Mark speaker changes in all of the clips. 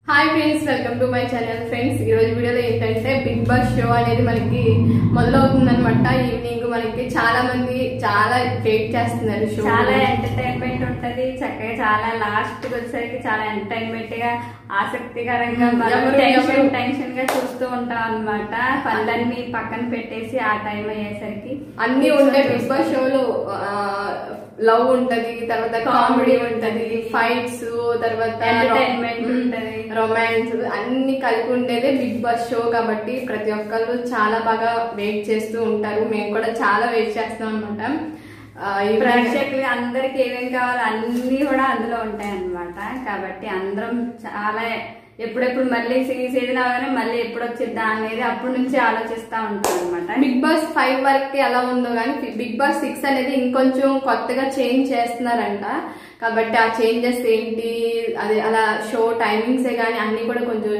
Speaker 1: Hi friends welcome to my channel friends ఈ రోజు వీడియోలో ఏంటంటే బిగ్ బాస్ షో అనేది మనకి మొదలవుతుంది అనమాట ఈవినింగ్ మనకి చాలా మంది చాలా వెయిట్ చేస్తున్నారు షో
Speaker 2: చాలా ఎంటర్టైన్మెంట్ ఉంటది చక్కగా చాలా లాస్ట్ వచ్చేసరికి చాలా ఎంటర్టైన్మెంట్ గా ఆసక్తికరంగా
Speaker 1: మ్మ్.
Speaker 2: మనం
Speaker 1: ఎవరు-
Speaker 2: టెన్షన్
Speaker 1: ఎవరు-
Speaker 2: టెన్షన్ గా చూస్తూ ఉంటాం అన్నమాట పనులన్నీ పక్కన పెట్టేసి ఆ టైం అయ్యేసరికి
Speaker 1: అన్ని ఉంటాయి బిగ్ బాస్ షోలో లవ్ ఉంటది తర్వాత కామెడీ ఉంటది ఫైట్స్ తర్వాత
Speaker 2: Entertainment ఉంటది.
Speaker 1: రొమాన్స్ అన్ని కలిపి ఉండేదే బిగ్ బాస్ షో కాబట్టి ప్రతి ఒక్కళ్ళు చాలా బాగా వెయిట్ చేస్తూ ఉంటారు మేము కూడా చాలా వెయిట్ చేస్తాం అనమాట
Speaker 2: ప్రేక్షకులు అందరికి ఏమేం కావాలో అన్ని కూడా అందులో ఉంటాయి అన్నమాట కాబట్టి అందరం చాలా ఎప్పుడెప్పుడు మళ్ళీ సీజన్ అవగానే మళ్ళీ ఎప్పుడు వచ్చిద్దా అనేది అప్పటి నుంచి ఆలోచిస్తా ఉంటాం అనమాట
Speaker 1: బిగ్ బాస్ ఫైవ్ వరకు ఎలా ఉందో కానీ బిగ్ బాస్ సిక్స్ అనేది ఇంకొంచెం కొత్తగా చేంజ్ చేస్తున్నారంట కాబట్టి ఆ చేంజెస్ ఏంటి అదే అలా షో టైమింగ్సే కానీ అన్ని కూడా కొంచెం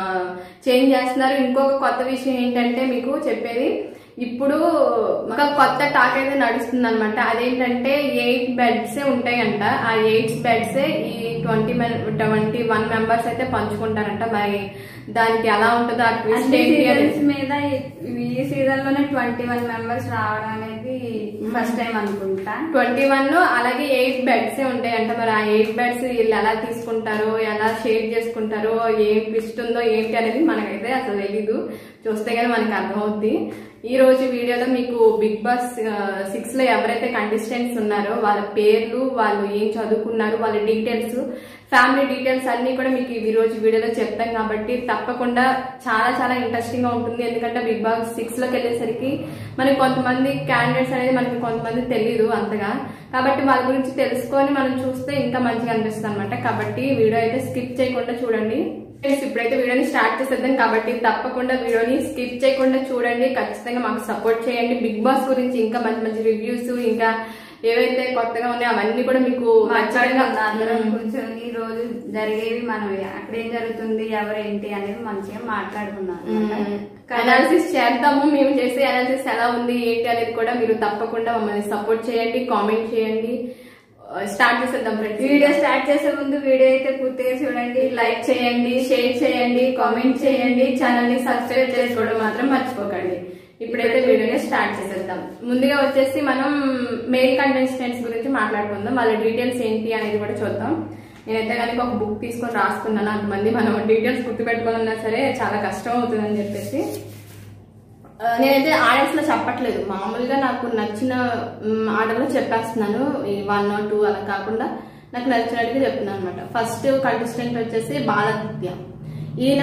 Speaker 1: చేంజ్ చేస్తున్నారు ఇంకొక కొత్త విషయం ఏంటంటే మీకు చెప్పేది ఇప్పుడు ఒక కొత్త టాక్ అయితే నడుస్తుంది అనమాట అదేంటంటే ఎయిట్ బెడ్స్ ఉంటాయంట ఆ ఎయిట్ బెడ్స్ ఈ ట్వంటీ ట్వంటీ వన్ మెంబర్స్ అయితే పంచుకుంటారంట మరి దానికి ఎలా ఉంటుందో ఆ ట్విస్ట్
Speaker 2: అన్ని
Speaker 1: ఏంటి అనేది
Speaker 2: సీజన్స్ మీద ఈ- ఈ సీజన్ లోనే ట్వంటీ వన్ మెంబర్స్ రావడం అనేది ఫస్ట్ టైం అనుకుంటా
Speaker 1: ట్వంటీ వన్ అలాగే ఎయిట్ బెడ్స్ ఉంటాయంట మరి ఆ ఎయిట్ బెడ్స్ వీళ్ళు ఎలా తీసుకుంటారో ఎలా షేర్ చేసుకుంటారో ఏం ట్విస్ట్ ఉందో ఏంటి అనేది మనకైతే అసలు తెలీదు చూస్తే కానీ మనకి అర్థమవుద్ది ఈ రోజు వీడియోలో మీకు బిగ్ బాస్ సిక్స్ లో ఎవరైతే కంటెస్టెంట్స్ ఉన్నారో వాళ్ళ పేర్లు వాళ్ళు ఏం చదువుకున్నారు వాళ్ళ డీటెయిల్స్ ఫ్యామిలీ డీటెయిల్స్ అన్ని కూడా మీకు ఈ రోజు వీడియోలో చెప్తాం కాబట్టి తప్పకుండా చాలా చాలా ఇంట్రెస్టింగ్ గా ఉంటుంది ఎందుకంటే బిగ్ బాస్ సిక్స్ లోకి వెళ్ళేసరికి మనకి కొంతమంది క్యాండిడేట్స్ అనేది మనకి కొంతమంది తెలియదు అంతగా కాబట్టి వాళ్ళ గురించి తెలుసుకొని మనం చూస్తే ఇంకా మంచిగా అనిపిస్తుంది అనమాట కాబట్టి వీడియో అయితే స్కిప్ చేయకుండా చూడండి ఫ్రెండ్స్ ఇప్పుడైతే వీడియోని స్టార్ట్ చేసేద్దాం కాబట్టి తప్పకుండా వీడియోని స్కిప్ చేయకుండా చూడండి ఖచ్చితంగా మాకు సపోర్ట్ చేయండి బిగ్ బాస్ గురించి ఇంకా మంచి మంచి రివ్యూస్ ఇంకా ఏవైతే కొత్తగా ఉన్నాయో అవన్నీ కూడా మీకు
Speaker 2: మాట్లాడుకుందాం అందరం
Speaker 1: ఖచ్చితంగా
Speaker 2: కూర్చొని ఈ రోజు జరిగేవి మనం అక్కడ ఏం జరుగుతుంది ఎవరేంటి అనేది మంచిగా మాట్లాడుకున్నాం
Speaker 1: అనాలిసిస్ చేద్దాము మేము చేసే అనాలిసిస్ ఎలా ఉంది ఏంటి అనేది కూడా మీరు తప్పకుండా మమ్మల్ని సపోర్ట్ చేయండి కామెంట్ చేయండి స్టార్ట్ చేసేద్దాం ఫ్రెండ్స్
Speaker 2: వీడియో స్టార్ట్ చేసే ముందు వీడియో అయితే పూర్తిగా చూడండి
Speaker 1: లైక్ చేయండి షేర్ చేయండి కామెంట్ చేయండి ఛానల్ ని సబ్స్క్రైబ్ చేసుకోవడం మాత్రం మర్చిపోకండి ఇప్పుడైతే వీడియోని స్టార్ట్ చేసేద్దాం ముందుగా వచ్చేసి మనం మెయిల్ కంటెస్టెంట్స్ గురించి మాట్లాడుకుందాం వాళ్ళ డీటెయిల్స్ ఏంటి అనేది కూడా చూద్దాం నేనైతే కనుక ఒక బుక్ తీసుకొని రాసుకున్నాను అంతమంది మనం డీటెయిల్స్ గుర్తుపెట్టుకోవాలన్నా సరే చాలా కష్టం అవుతుందని చెప్పేసి ఆ, నేనైతే ఆర్డర్స్ లో చెప్పట్లేదు మామూలుగా నాకు నచ్చిన ఆర్డర్ లో చెప్పేస్తున్నాను ఈ వన్ ఆర్ టూ అలా కాకుండా నాకు నచ్చినట్టుగా చెప్తున్నాను అనమాట ఫస్ట్ కంటెస్టెంట్ వచ్చేసి బాలాదిత్య ఈయన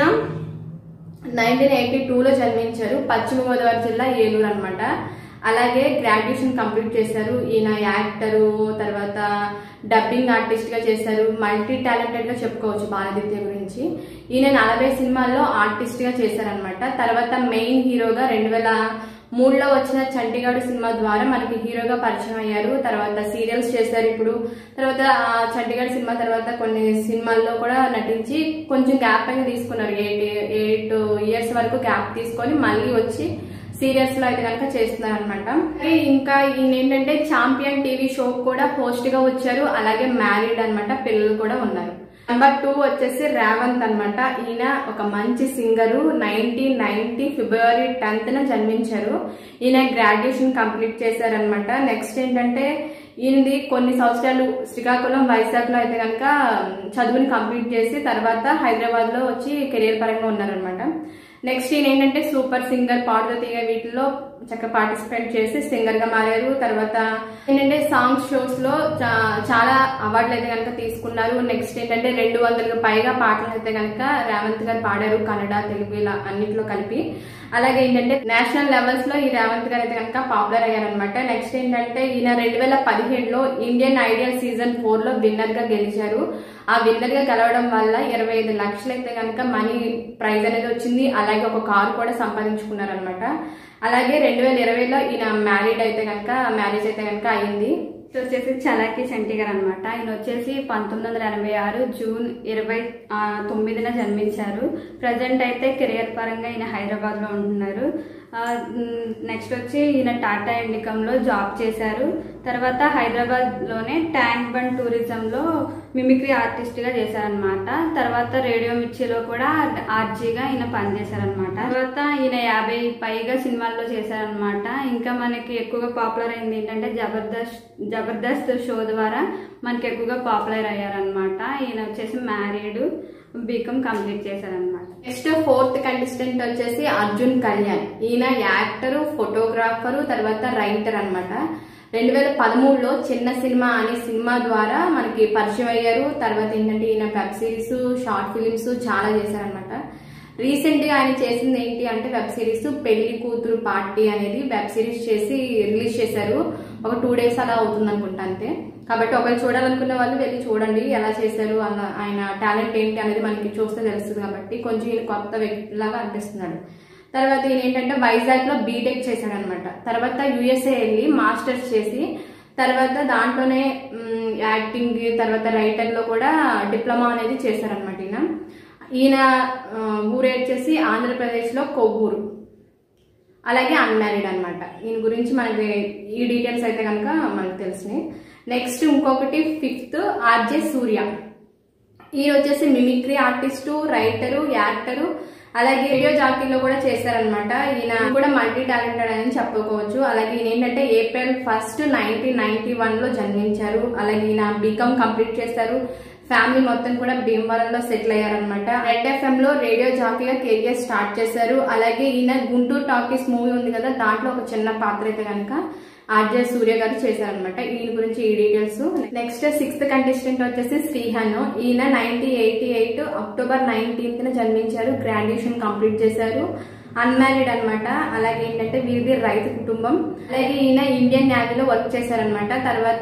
Speaker 1: నైన్టీన్ ఎయిటీ టూలో జన్మించారు పశ్చిమ గోదావరి జిల్లా ఏలూరు అన్నమాట అలాగే గ్రాడ్యుయేషన్ కంప్లీట్ చేశారు ఈయన యాక్టరు తర్వాత డబ్బింగ్ ఆర్టిస్ట్ గా చేశారు మల్టీ టాలెంటెడ్ గా చెప్పుకోవచ్చు బాలదిత్య గురించి ఈయన నలభై సినిమాల్లో ఆర్టిస్ట్ గా చేశారనమాట తర్వాత మెయిన్ హీరోగా రెండు వేల మూడులో వచ్చిన చంటిగాడు సినిమా ద్వారా మనకి హీరోగా పరిచయం అయ్యారు తర్వాత సీరియల్స్ చేశారు ఇప్పుడు తర్వాత ఆ చంటిగాడు సినిమా తర్వాత కొన్ని సినిమాల్లో కూడా నటించి కొంచెం గ్యాప్ అనేది తీసుకున్నారు ఎయిట్ ఎయిట్ ఇయర్స్ వరకు గ్యాప్ తీసుకొని మళ్ళీ వచ్చి సీరియల్స్ లో అయితే కనుక చేస్తున్నారు అనమాట ఇంకా ఈయన ఏంటంటే ఛాంపియన్ టీవీ షో కూడా హోస్ట్ గా వచ్చారు అలాగే మ్యారీడ్ అన్నమాట పిల్లలు కూడా ఉన్నారు నెంబర్ టూ వచ్చేసి రేవంత్ అన్నమాట ఈయన ఒక మంచి singer nineteen ninety February tenth న జన్మించారు ఈయన గ్రాడ్యుయేషన్ కంప్లీట్ చేశారనమాట నెక్స్ట్ ఏంటంటే ఈయనది కొన్ని సంవత్సరాలు శ్రీకాకుళం వైజాగ్ లో అయితే కనుక చదువుని కంప్లీట్ చేసి తర్వాత హైదరాబాద్ లో వచ్చి కెరీర్ పరంగా ఉన్నారనమాట నెక్స్ట్ ఈయన ఏంటంటే సూపర్ సింగర్ పాడుతో తీగ వీటిలో చక్కగా పార్టిసిపేట్ చేసి సింగర్ గా మారారు తర్వాత ఏంటంటే సాంగ్ షోస్ లో చా- చాలా అవార్డులు అయితే కనుక తీసుకున్నారు నెక్స్ట్ ఏంటంటే రెండు వందలకు పైగా పాటలు అయితే కనుక రేవంత్ గారు పాడారు కన్నడ తెలుగు ఇలా అన్నిట్లో కలిపి అలాగే ఏంటంటే నేషనల్ లెవెల్స్ లో ఈ రేవంత్ గారు అయితే కనుక పాపులర్ అయ్యారనమాట నెక్స్ట్ ఏంటంటే ఈయన రెండు వేల పదిహేడులో ఇండియన్ ఐడియల్ సీజన్ ఫోర్ లో విన్నర్ గా గెలిచారు ఆ విన్నర్ గా గెలవడం వల్ల ఇరవై ఐదు లక్షలు అయితే కనుక మనీ ప్రైజ్ అనేది వచ్చింది అలాగే ఒక కారు కూడా సంపాదించుకున్నారనమాట అలాగే రెండు వేల ఇరవైలో ఈయన మ్యారీడ్ అయితే కనుక మ్యారేజ్ అయితే కనుక అయింది
Speaker 2: నెక్స్ట్ వచ్చేసి చలాకి చంటి గారు అనమాట ఆయన వచ్చేసి పంతొమ్మిది వందల ఎనభై ఆరు జూన్ ఇరవై ఆ, తొమ్మిదిన జన్మించారు ప్రజెంట్ అయితే కెరియర్ పరంగా ఈయన హైదరాబాద్ లో ఉంటున్నారు నెక్స్ట్ వచ్చి ఈయన టాటా ఇండికంలో జాబ్ చేశారు తర్వాత హైదరాబాద్లోనే ట్యాంక్ బండ్ టూరిజంలో మిమిక్రీ ఆర్టిస్ట్గా చేశారనమాట తర్వాత రేడియో మిర్చిలో కూడా ఆర్జీగా ఈయన పనిచేశారనమాట తర్వాత ఈయన యాభై పైగా సినిమాల్లో చేశారనమాట ఇంకా మనకి ఎక్కువగా పాపులర్ అయింది ఏంటంటే జబర్దస్త్ జబర్దస్త్ షో ద్వారా మనకి ఎక్కువగా పాపులర్ అయ్యారనమాట ఈయన వచ్చేసి మ్యారీడ్ బీకామ్ కంప్లీట్ చేశారనమాట
Speaker 1: నెక్స్ట్ ఫోర్త్ కంటెస్టెంట్ వచ్చేసి అర్జున్ కళ్యాణ్ ఈయన యాక్టర్ ఫోటోగ్రాఫరు తర్వాత రైటర్ అన్నమాట రెండు వేల పదమూడులో చిన్న సినిమా అనే సినిమా ద్వారా మనకి పరిచయం అయ్యారు తర్వాత ఏంటంటే ఈయన వెబ్ సిరీస్ షార్ట్ ఫిలిమ్స్ చాలా చేశారనమాట రీసెంట్ గా ఆయన చేసింది ఏంటి అంటే వెబ్ సిరీస్ పెళ్లి కూతురు పార్టీ అనేది వెబ్ సిరీస్ చేసి రిలీజ్ చేశారు ఒక టూ డేస్ అలా అవుతుంది అనుకుంటా అంతే కాబట్టి ఒకరు చూడాలనుకున్న వాళ్ళు వెళ్ళి చూడండి ఎలా చేశారు అన్న ఆయన టాలెంట్ ఏంటి అనేది మనకి చూస్తే తెలుస్తుంది కాబట్టి కొంచెం ఈయన కొత్త వ్యక్తిలాగా అనిపిస్తున్నాడు తర్వాత ఈయన ఏంటంటే వైజాగ్ లో బీటెక్ చేశాడు అనమాట తర్వాత యుఎస్ఏ వెళ్ళి మాస్టర్స్ చేసి తర్వాత దాంట్లోనే మ్, యాక్టింగ్ తర్వాత రైటర్ లో కూడా డిప్లొమా అనేది చేశారనమాట ఈయన ఈయన ఆ, ఊరు వచ్చేసి ఆంధ్రప్రదేశ్ లో కొవ్వూరు అలాగే అన్మ్యారీడ్ అన్నమాట ఈయన గురించి మనకి ఈ డీటెయిల్స్ అయితే కనుక మనకు తెలిసినాయి నెక్స్ట్ ఇంకొకటి ఫిఫ్త్ ఆర్జే సూర్య ఈయన వచ్చేసి మిమిక్రీ ఆర్టిస్టు రైటరు యాక్టరు అలాగే రేడియో జాకీలో కూడా చేశారనమాట ఈయన కూడా మల్టీ టాలెంటెడ్ అని చెప్పుకోవచ్చు అలాగే ఈయన ఏంటంటే April first nineteen ninety one లో జన్మించారు అలాగే ఈయన బీకామ్ కంప్లీట్ చేశారు ఫ్యామిలీ మొత్తం కూడా భీమవరంలో సెటిల్ అయ్యారనమాట రెడ్ ఎఫ్ఎం లో రేడియో జాకీగా కెరియర్ స్టార్ట్ చేశారు అలాగే ఈయన గుంటూరు టాకీస్ మూవీ ఉంది కదా దాంట్లో ఒక చిన్న పాత్ర అయితే కనుక ఆర్జే సూర్య గారు చేశారనమాట ఈయన గురించి ఈ డీటెయిల్స్ నెక్స్ట్ సిక్స్త్ కంటెస్టెంట్ వచ్చేసి శ్రీహాను ఈయన nineteen eighty eight October nineteenth న జన్మించారు గ్రాడ్యుయేషన్ కంప్లీట్ చేశారు అన్మ్యారీడ్ అన్నమాట అలాగే ఏంటంటే వీరిది రైతు కుటుంబం అలాగే ఈయన ఇండియన్ నేవీలో వర్క్ చేశారనమాట తర్వాత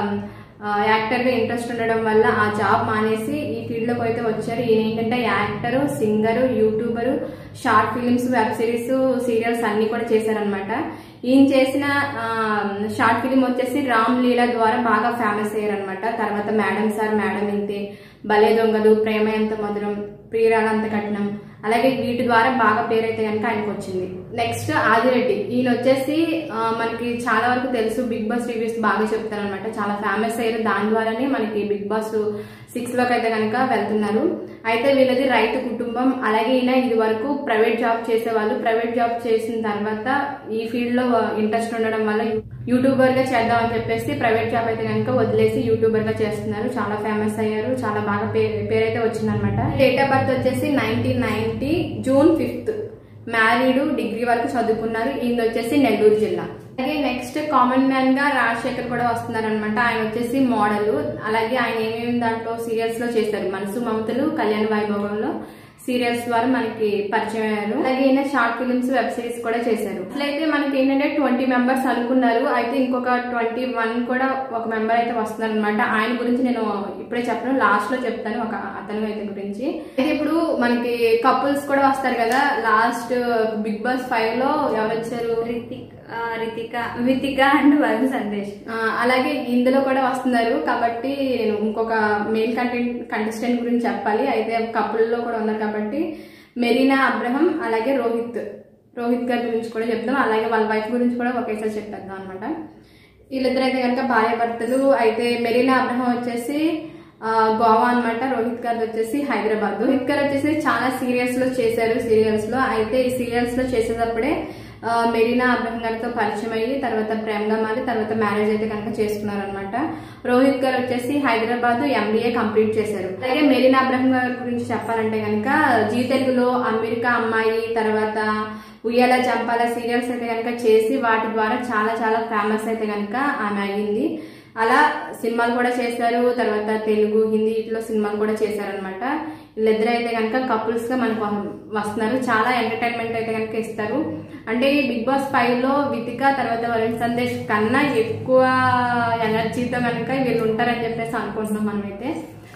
Speaker 1: ఆ, యాక్టర్ గా ఇంట్రెస్ట్ ఉండడం వల్ల ఆ జాబ్ మానేసి ఈ ఫీల్డ్ లోకి అయితే వచ్చారు ఈయన ఏంటంటే actor singer YouTuber short films web series serials అన్ని కూడా చేశారనమాట ఈయన చేసిన ఆ, షార్ట్ ఫిలిం వచ్చేసి రామ్ లీలా ద్వారా బాగా ఫేమస్ అయ్యారనమాట తర్వాత మేడం సార్ మేడం ఇంతే భలే దొంగలు ప్రేమ ఎంత మధురం ప్రియురాలంత కట్నం అలాగే వీటి ద్వారా బాగా పేరైతే కనుక ఆయనకు వచ్చింది నెక్స్ట్ ఆదిరెడ్డి ఈయన వచ్చేసి ఆ, మనకి చాలా వరకు తెలుసు బిగ్ బాస్ రివ్యూస్ బాగా చెప్తారనమాట చాలా ఫేమస్ అయ్యారు దాని ద్వారానే మనకి బిగ్ బాస్ సిక్స్ లోకి అయితే కనుక వెళ్తున్నారు అయితే వీళ్ళది రైతు కుటుంబం అలాగే ఈయన ఇది వరకు ప్రైవేట్ జాబ్ చేసేవాళ్ళు ప్రైవేట్ జాబ్ చేసిన తర్వాత ఈ ఫీల్డ్ లో ఇంట్రెస్ట్ ఉండడం వల్ల యూట్యూబర్ గా చేద్దాం అని చెప్పేసి ప్రైవేట్ జాబ్ అయితే కనుక వదిలేసి యూట్యూబర్ గా చేస్తున్నారు చాలా ఫేమస్ అయ్యారు చాలా బాగా పేరు పేరైతే వచ్చిందనమాట డేట్ ఆఫ్ బర్త్ వచ్చేసి nineteen ninety June fifth married degree వరకు చదువుకున్నారు ఈయన వచ్చేసి నెల్లూరు జిల్లా అలాగే నెక్స్ట్ కామన్ మ్యాన్ గా రాజశేఖర్ కూడా వస్తున్నారు అనమాట ఆయన వచ్చేసి మోడల్ అలాగే ఆయన ఏమేమి దాంట్లో సీరియల్స్ లో చేశారు మనసు మమతలు కళ్యాణ వైభవంలో సీరియల్స్ ద్వారా మనకి పరిచయం అయ్యారు అలాగే ఈయన షార్ట్ ఫిలిమ్స్ వెబ్ సిరీస్ కూడా చేశారు అట్లయితే మనకి ఏంటంటే ట్వంటీ మెంబర్స్ అనుకున్నారు అయితే ఇంకొక ట్వంటీ వన్ కూడా ఒక మెంబర్ అయితే వస్తున్నారు అనమాట ఆయన గురించి నేను ఇప్పుడే చెప్పను లాస్ట్ లో చెప్తాను ఒక అతను అయితే గురించి అయితే ఇప్పుడు మనకి కపుల్స్ కూడా వస్తారు కదా లాస్ట్ బిగ్ బాస్ ఫైవ్ లో ఎవరు వచ్చారు
Speaker 2: రితిక్ ఆ, రితిక వితిక అండ్ వరుణ్ సందేశ్
Speaker 1: ఆ, అలాగే ఇందులో కూడా వస్తున్నారు కాబట్టి నేను ఇంకొక మెయిల్ కంటెంట్ కంటెస్టెంట్ గురించి చెప్పాలి అయితే కపుల్లో కూడా ఉన్నారు కాబట్టి మెరీనా అబ్రహం అలాగే రోహిత్ రోహిత్ గారి గురించి కూడా చెప్తాం అలాగే వాళ్ళ వైఫ్ గురించి కూడా ఒకేసారి చెప్పేద్దాం అనమాట వీళ్ళిద్దరు అయితే కనుక భార్య భర్తలు అయితే మెరీనా అబ్రహం వచ్చేసి ఆ, గోవా అన్నమాట రోహిత్ గారు వచ్చేసి హైదరాబాద్ రోహిత్ గారు వచ్చేసి చాలా సీరియల్స్ లో చేశారు సీరియల్స్ లో అయితే ఈ సీరియల్స్ లో చేసేటప్పుడే ఆ, మెరీనా అబ్రహం గారితో పరిచయం అయ్యి తర్వాత ప్రేమగా మారి తర్వాత మ్యారేజ్ అయితే కనుక చేసుకున్నారు అనమాట రోహిత్ గారు వచ్చేసి హైదరాబాద్ ఎంబీఏ కంప్లీట్ చేశారు అలాగే మెరీనా అబ్రహం గారి గురించి చెప్పాలంటే కనుక జీ తెలుగులో అమెరికా అమ్మాయి తర్వాత ఉయ్యాల చంపాల సీరియల్స్ అయితే కనుక చేసి వాటి ద్వారా చాలా చాలా ఫేమస్ అయితే కనుక ఆమె అయ్యింది అలా సినిమాలు కూడా చేశారు తర్వాత తెలుగు హిందీ వీటిలో సినిమాలు కూడా చేశారనమాట వీళ్ళిద్దరు అయితే కనుక కపుల్స్ గా మనకు వస్తున్నారు చాలా ఎంటర్టైన్మెంట్ అయితే కనుక ఇస్తారు అంటే ఈ బిగ్ బాస్ ఫైవ్ లో వితిక తర్వాత వరుణ్ సందేశ్ కన్నా ఎక్కువ ఎనర్జీతో కనుక వీళ్ళు ఉంటారని చెప్పేసి అనుకుంటున్నాం మనమైతే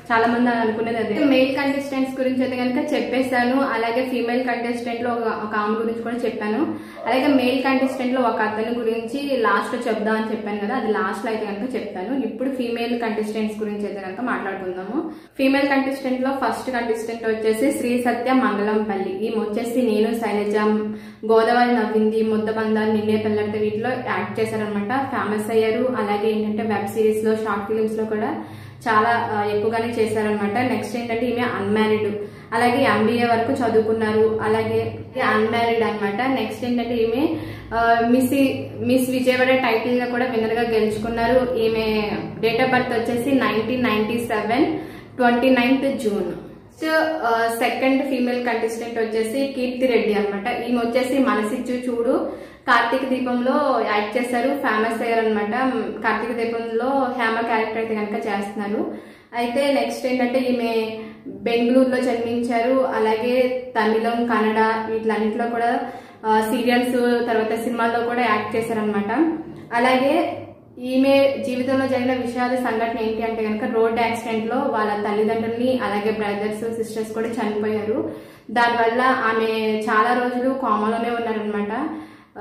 Speaker 1: చాలా మంది అనుకునేది అదే మేల్ కంటెస్టెంట్స్ గురించి అయితే కనుక చెప్పేశాను అలాగే ఫీమేల్ కంటెస్టెంట్ లో ఒక- ఒక ఆమె గురించి కూడా చెప్పాను అలాగే మేల్ కంటెస్టెంట్ లో ఒక అతని గురించి లాస్ట్ లో చెప్దాం అని చెప్పాను కదా అది లాస్ట్ లో అయితే కనుక చెప్తాను ఇప్పుడు ఫీమేల్ కంటెస్టెంట్స్ గురించి అయితే కనుక మాట్లాడుకుందాము ఫీమేల్ కంటెస్టెంట్ లో ఫస్ట్ కంటెస్టెంట్ వచ్చేసి శ్రీ సత్య మంగళంపల్లి ఈమె వచ్చేసి నేను శైలజ గోదావరి నవ్వింది ముద్దబంధాలు నిన్నే పెళ్ళంటే వీటిలో యాక్ట్ చేశారనమాట ఫేమస్ అయ్యారు అలాగే ఏంటంటే వెబ్ సిరీస్ లో షార్ట్ ఫిలిమ్స్ లో కూడా చాలా ఆ, ఎక్కువగానే చేశారనమాట నెక్స్ట్ ఏంటంటే ఈమె అన్మ్యారీడ్ అలాగే ఎంబీఏ వరకు చదువుకున్నారు అలాగే అన్మ్యారీడ్ అన్నమాట నెక్స్ట్ ఏంటంటే ఈమె ఆ, మిస్ మిస్ విజయవాడ టైటిల్ గా కూడా విన్నర్ గా గెలుచుకున్నారు ఈమె డేట్ ఆఫ్ బర్త్ వచ్చేసి nineteen ninety seven twenty ninth June so second female contestant వచ్చేసి కీర్తి రెడ్డి అన్నమాట ఈమె వచ్చేసి మనసిచ్చు చూడు కార్తీక దీపంలో యాక్ట్ చేశారు ఫేమస్ అయ్యారు అనమాట కార్తీక దీపంలో హేమ క్యారెక్టర్ అయితే కనుక చేస్తున్నారు అయితే నెక్స్ట్ ఏంటంటే ఈమె బెంగళూరులో జన్మించారు అలాగే తమిళం కన్నడ వీటిలన్నింటిలో కూడా సీరియల్స్ తర్వాత సినిమాల్లో కూడా యాక్ట్ చేశారనమాట అలాగే ఈమె జీవితంలో జరిగిన విషాద సంఘటన ఏంటి అంటే కనుక రోడ్ యాక్సిడెంట్ లో వాళ్ళ తల్లిదండ్రుల్ని అలాగే బ్రదర్స్ సిస్టర్స్ కూడా చనిపోయారు దానివల్ల ఆమె చాలా రోజులు కోమాలోనే ఉన్నారనమాట ఆ,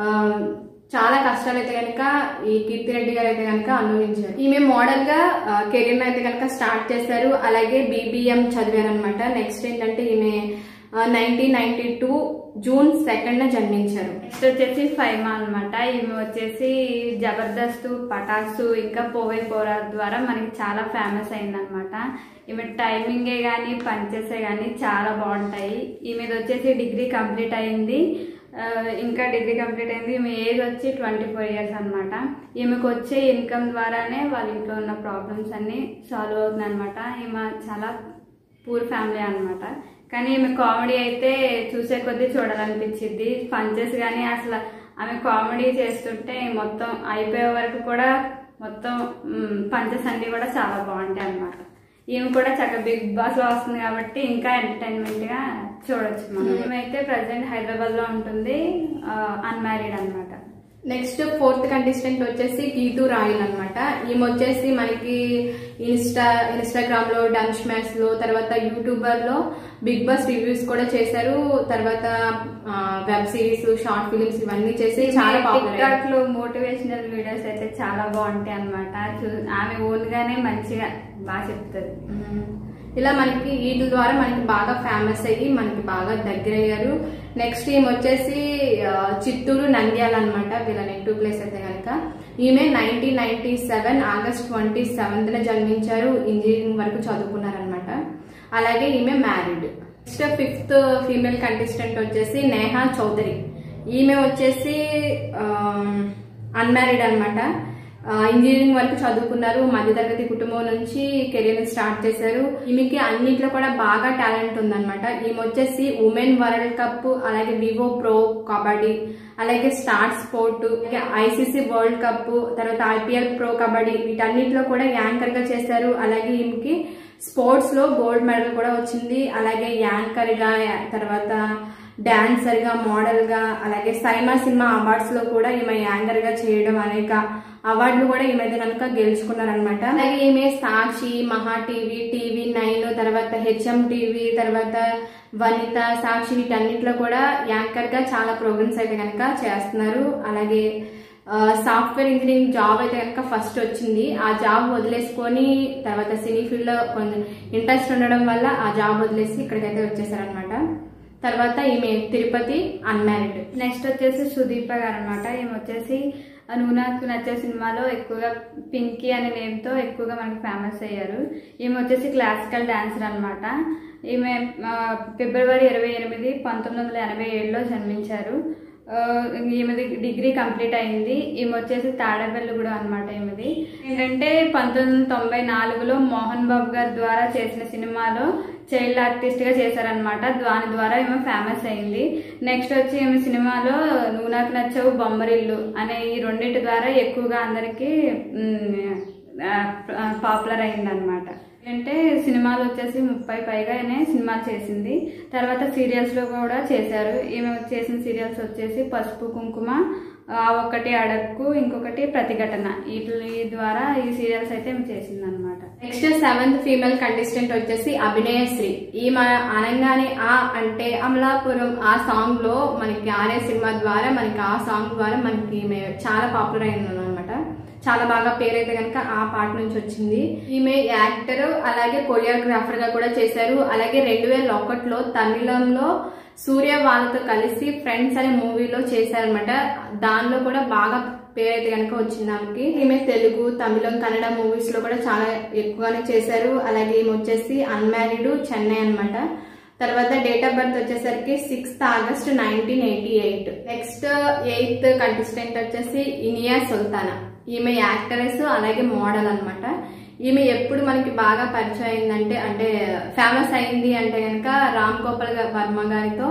Speaker 1: చాలా కష్టాలు అయితే కనుక ఈ కీర్తి రెడ్డి గారు అయితే కనుక అనుభవించారు ఈమె మోడల్ గా కెరీర్ అయితే కనుక స్టార్ట్ చేశారు అలాగే బీబీఎం చదివారు అనమాట నెక్స్ట్ ఏంటంటే ఈమె nineteen ninety two June second జన్మించారు
Speaker 2: నెక్స్ట్ వచ్చేసి ఫైమా అన్నమాట ఈమె వచ్చేసి జబర్దస్త్ పటాసు ఇంకా పోవే పోరా ద్వారా మనకి చాలా ఫేమస్ అయిందనమాట ఈమె టైమింగే కానీ పంచెసే కానీ చాలా బాగుంటాయి ఈమెది వచ్చేసి డిగ్రీ కంప్లీట్ అయింది ఆ, ఇంకా డిగ్రీ కంప్లీట్ అయింది ఈమె ఏజ్ వచ్చి ట్వంటీ ఫోర్ ఇయర్స్ అనమాట ఈమెకు వచ్చే ఇన్కమ్ ద్వారానే వాళ్ళ ఇంట్లో ఉన్న ప్రాబ్లమ్స్ అన్ని సాల్వ్ అవుతున్నాయి అనమాట ఈమె చాలా పూర్ ఫ్యామిలీ అన్నమాట కానీ ఈమె కామెడీ అయితే చూసే కొద్దీ చూడాలనిపించింది పంచెస్ కానీ అసలు ఆమె కామెడీ చేస్తుంటే మొత్తం అయిపోయే వరకు కూడా మొత్తం పంచెస్ అన్ని కూడా చాలా బాగుంటాయి అన్నమాట ఈమె కూడా చక్కగా బిగ్ బాస్ లో వస్తుంది కాబట్టి ఇంకా ఎంటర్టైన్మెంట్ గా చూడొచ్చు మనం ఈమె అయితే ప్రజెంట్ హైదరాబాద్ లో ఉంటుంది అన్మ్యారీడ్ అన్నమాట
Speaker 1: నెక్స్ట్ ఫోర్త్ కంటెస్టెంట్ వచ్చేసి గీతూ రాయల్ అనమాట ఈమె వచ్చేసి మనకి ఇన్స్టా ఇన్స్టాగ్రామ్ లో డంచ్ మ్యాచ్ లో తర్వాత యూట్యూబర్ లో బిగ్ బాస్ రివ్యూస్ కూడా చేశారు తర్వాత వెబ్ సిరీస్ షార్ట్ ఫిలిమ్స్ ఇవన్నీ చేసి చాలా పాపులర్
Speaker 2: టిక్టాక్ లో మోటివేషనల్ వీడియోస్ అయితే చాలా బాగుంటాయి అనమాట ఆమె ఓన్ గానే మంచిగా బాగా చెప్తుంది
Speaker 1: ఇలా మనకి వీటి ద్వారా మనకి బాగా ఫేమస్ అయ్యి మనకి బాగా దగ్గర అయ్యారు నెక్స్ట్ ఈమె వచ్చేసి ఆ, చిత్తూరు నంద్యాల అనమాట వీళ్ళ నెగిటివ్ ప్లేస్ అయితే కనుక ఈమె nineteen ninety seven August twenty seventh జన్మించారు ఇంజనీరింగ్ వరకు చదువుకున్నారనమాట అలాగే ఈమె married next fifth female contestant వచ్చేసి నేహా చౌదరి ఈమె వచ్చేసి అన్మ్యారీడ్ అనమాట ఇంజనీరింగ్ వరకు చదువుకున్నారు మధ్యతరగతి కుటుంబం నుంచి కెరీర్ స్టార్ట్ చేశారు ఈమెకి అన్నిట్లో కూడా బాగా టాలెంట్ ఉందన్నమాట ఈమె వచ్చేసి ఉమెన్ వరల్డ్ కప్ అలాగే వివో ప్రో కబడ్డీ అలాగే Star Sport ICC World Cup తర్వాత ఐపీఎల్ ప్రో కబడ్డీ వీటన్నిటిలో కూడా యాంకర్ గా చేశారు అలాగే ఈమెకి స్పోర్ట్స్ లో గోల్డ్ మెడల్ కూడా వచ్చింది అలాగే యాంకర్ గా తర్వాత డాన్సర్ గా మోడల్ గా అలాగే సైమా సినిమా అవార్డ్స్ లో కూడా ఈమె యాంకర్ గా చేయడం అనేక అవార్డులు కూడా ఈ మధ్య కనుక గెలుచుకున్నారనమాట అలాగే ఈమె Sakshi Maha TV TV nine తర్వాత హెచ్ఎం టీవీ తర్వాత వనిత సాక్షి వీటన్నిటిలో కూడా యాంకర్ గా చాలా ప్రోగ్రామ్స్ అయితే కనుక చేస్తున్నారు అలాగే సాఫ్ట్వేర్ ఇంజనీరింగ్ జాబ్ అయితే కనుక ఫస్ట్ వచ్చింది ఆ జాబ్ వదిలేసుకొని తర్వాత సినీ ఫీల్డ్ లో కొంచెం ఇంట్రెస్ట్ ఉండడం వల్ల ఆ జాబ్ వదిలేసి ఇక్కడికైతే వచ్చేసారనమాట తర్వాత ఈమె తిరుపతి అన్మ్యారీడ్
Speaker 2: నెక్స్ట్ వచ్చేసి సుదీప గారు అనమాట ఈమె వచ్చేసి నువ్వు నాకు నచ్చే సినిమాలో ఎక్కువగా పింకీ అనే నేమ్తో ఎక్కువగా మనకి ఫేమస్ అయ్యారు ఈమె వచ్చేసి క్లాసికల్ డాన్సర్ అనమాట ఈమె ఆ, ఫిబ్రవరి ఇరవై ఎనిమిది పంతొమ్మిది వందల ఎనభై ఏడులో జన్మించారు ఆ, ఈమెది డిగ్రీ కంప్లీట్ అయింది ఈమె వచ్చేసి తాడేపల్లిగూడ అనమాట ఈమెది ఏంటంటే పంతొమ్మిది వందల తొంభై నాలుగులో మోహన్ బాబు గారి ద్వారా చేసిన సినిమాలో చైల్డ్ ఆర్టిస్ట్ గా చేశారనమాట దాని ద్వారా ఈమె ఫేమస్ అయింది నెక్స్ట్ వచ్చి ఈమె సినిమాలో నువ్వు నాకు నచ్చవు బొమ్మరిల్లు అనే ఈ రెండింటి ద్వారా ఎక్కువగా అందరికి పాపులర్ అయింది అనమాట అంటే సినిమాలు వచ్చేసి ముప్పై పైగానే సినిమాలు చేసింది తర్వాత సీరియల్స్ లో కూడా చేశారు ఈమె చేసిన సీరియల్స్ వచ్చేసి పసుపు కుంకుమ ఆ ఒక్కటి అడక్కు ఇంకొకటి ప్రతిఘటన వీటి ద్వారా ఈ సీరియల్స్ అయితే చేసింది అనమాట
Speaker 1: నెక్స్ట్ సెవెంత్ ఫీమేల్ కంటెస్టెంట్ వచ్చేసి అభినయశ్రీ ఈమె అనగానే ఆ అంటే అమలాపురం ఆ సాంగ్ లో మనకి ఆర్య సినిమా ద్వారా మనకి ఆ సాంగ్ ద్వారా మనకి ఈమె చాలా పాపులర్ అయింది అనమాట చాలా బాగా పేరైతే కనుక ఆ పాట నుంచి వచ్చింది ఈమె యాక్టర్ అలాగే కొరియోగ్రాఫర్ గా కూడా చేశారు అలాగే రెండు వేల ఒకటిలో తమిళంలో సూర్య వాళ్ళతో కలిసి ఫ్రెండ్స్ అనే మూవీలో చేశారనమాట దానిలో కూడా బాగా పేరైతే కనుక వచ్చింది ఆమెకి ఈమె తెలుగు తమిళం కన్నడ మూవీస్ లో కూడా చాలా ఎక్కువగానే చేశారు అలాగే ఈమె వచ్చేసి అన్మ్యారీడ్ చెన్నై అన్నమాట తర్వాత డేట్ ఆఫ్ బర్త్ వచ్చేసరికి sixth August nineteen eighty eight next eighth contestant వచ్చేసి ఇనియా సుల్తానా ఈమె యాక్టరెస్ అలాగే మోడల్ అన్నమాట ఈమె ఎప్పుడు మనకి బాగా పరిచయం అయిందంటే అంటే ఫేమస్ అయింది అంటే కనుక రామ్ గోపాల్ గా- వర్మ గారితో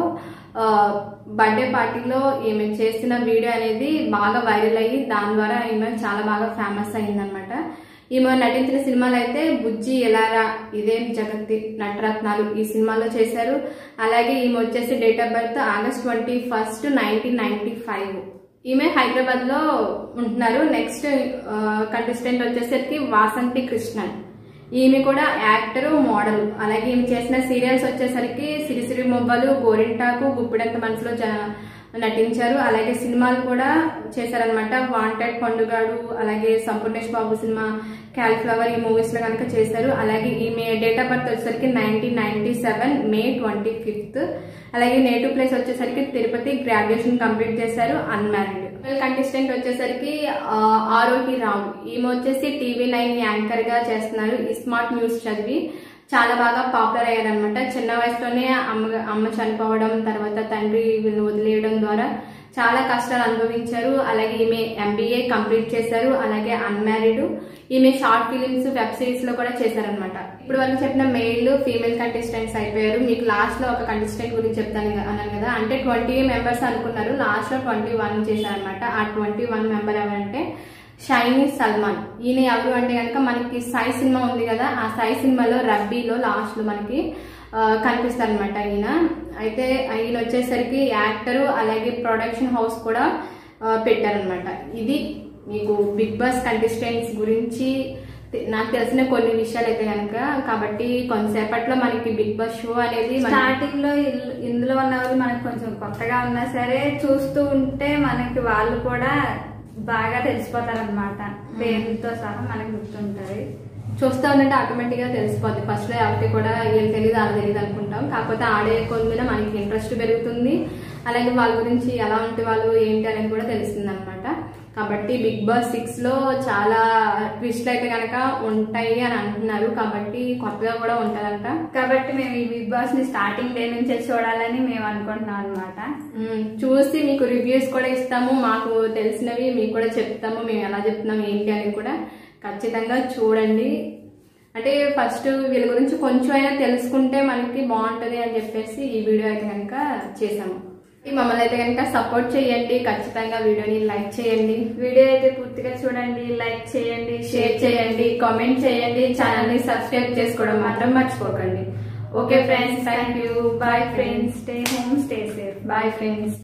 Speaker 1: బర్త్డే పార్టీలో ఈమె చేసిన వీడియో అనేది బాగా వైరల్ అయ్యి దాని ద్వారా ఈమె చాలా బాగా ఫేమస్ అయిందనమాట ఈమె నటించిన సినిమాలు అయితే బుజ్జి ఎలారా ఇదేం జగత్తి నటరత్నాలు ఈ సినిమాలో చేశారు అలాగే ఈమె వచ్చేసి date of birth August twenty first nineteen ninety five ఈమె హైదరాబాద్ లో ఉంటున్నారు నెక్స్ట్ కంటెస్టెంట్ వచ్చేసరికి వాసంతి కృష్ణన్ ఈమె కూడా యాక్టర్ మోడల్ అలాగే ఈమె చేసిన సీరియల్స్ వచ్చేసరికి సిరిసిరి మొబ్బలు గోరింటాకు గుప్పిడంత మనసులో జ- నటించారు అలాగే సినిమాలు కూడా చేశారనమాట వాంటెడ్ పండుగాడు అలాగే సంపూర్ణేష్ బాబు సినిమా క్యాలిఫ్లవర్ ఈ మూవీస్ లో కనుక చేశారు అలాగే ఈమె డేట్ ఆఫ్ బర్త్ వచ్చేసరికి nineteen ninety seven May twenty fifth అలాగే నేటివ్ ప్లేస్ వచ్చేసరికి తిరుపతి గ్రాడ్యుయేషన్ కంప్లీట్ చేశారు అన్మ్యారీడ్ కంటెస్టెంట్ వచ్చేసరికి ఆ, ఆరోహి రావు ఈమె వచ్చేసి టీవీ నైన్ యాంకర్ గా చేస్తున్నారు ఈ స్మార్ట్ న్యూస్ చదివి చాలా బాగా పాపులర్ అయ్యారు అనమాట చిన్న వయసులోనే అమ్మ అమ్మ చనిపోవడం తర్వాత తండ్రి వీళ్ళని వదిలేయడం ద్వారా చాలా కష్టాలు అనుభవించారు అలాగే ఈమె ఎంబీఏ కంప్లీట్ చేశారు అలాగే అన్మ్యారీడ్ ఈమె షార్ట్ ఫిలిమ్స్ వెబ్ సిరీస్ లో కూడా చేశారనమాట ఇప్పుడు వాళ్ళు చెప్పిన మెయిల్ ఫీమేల్ కంటెస్టెంట్స్ అయిపోయారు మీకు లాస్ట్ లో ఒక కంటెస్టెంట్ గురించి చెప్తాను కదా- అన్నాను కదా అంటే ట్వంటీ మెంబర్స్ అనుకున్నారు లాస్ట్ లో ట్వంటీ వన్ చేశారనమాట ఆ ట్వంటీ వన్ మెంబర్ ఎవరంటే షైనీ సల్మాన్ ఈయన ఎవరు అంటే కనుక మనకి సాయి సినిమా ఉంది కదా ఆ సాయి సినిమాలో రబ్బీలో లాస్ట్ లో మనకి కనిపిస్తారనమాట ఈయన అయితే ఈయన వచ్చేసరికి యాక్టరు అలాగే ప్రొడక్షన్ హౌస్ కూడా ఆ, పెట్టారనమాట ఇది మీకు బిగ్ బాస్ కంటెస్టెంట్స్ గురించి తె- నాకు తెలిసిన కొన్ని విషయాలు అయితే కనుక కాబట్టి కొంతసేపట్లో మనకి బిగ్ బాస్ షో అనేది మన-
Speaker 2: స్టార్టింగ్ లో ఇల్- ఇందులో ఉన్న వాళ్ళు మనకు కొంచెం కొత్తగా ఉన్నా సరే చూస్తూ ఉంటే మనకి వాళ్ళు కూడా బాగా తెలిసిపోతారు అనమాట పేరుతో సహా మనకు గుర్తుంటది
Speaker 1: చూస్తా ఉన్నట్టు ఆటోమేటిక్ గా తెలిసిపోద్ది ఫస్ట్ లో ఎవరికి కూడా ఏం తెలియదు అలా తెలియదు అనుకుంటాం కాకపోతే ఆడే కొందున మనకి ఇంట్రెస్ట్ పెరుగుతుంది అలాగే వాళ్ళ గురించి ఎలా ఉంటే వాళ్ళు ఏంటి అనేది కూడా తెలుస్తుంది అనమాట కాబట్టి బిగ్ బాస్ సిక్స్ లో చాలా ట్విస్ట్లు అయితే కనుక ఉంటాయి అని అంటున్నారు కాబట్టి కొత్తగా కూడా ఉంటదంట
Speaker 2: కాబట్టి మేము ఈ బిగ్ బాస్ ని స్టార్టింగ్ డే నుంచే చూడాలని మేము అనుకుంటున్నాం అనమాట
Speaker 1: మ్మ్. చూసి మీకు రివ్యూస్ కూడా ఇస్తాము మాకు తెలిసినవి మీకు కూడా చెప్తాము మేము ఎలా చెప్తున్నాం ఏంటి అనేది కూడా ఖచ్చితంగా చూడండి అంటే ఫస్ట్ వీళ్ళ గురించి కొంచెం అయినా తెలుసుకుంటే మనకి బాగుంటది అని చెప్పేసి ఈ వీడియో అయితే కనుక చేసాము ఈ మమ్మల్ని అయితే కనుక సపోర్ట్ చేయండి ఖచ్చితంగా వీడియోని లైక్ చేయండి
Speaker 2: వీడియో అయితే పూర్తిగా చూడండి లైక్ చేయండి
Speaker 1: షేర్ చేయండి కామెంట్ చేయండి ఛానల్ ని సబ్స్క్రైబ్ చేసుకోవడం మాత్రం మర్చిపోకండి okay friends thank you bye friends
Speaker 2: stay home stay safe
Speaker 1: bye friends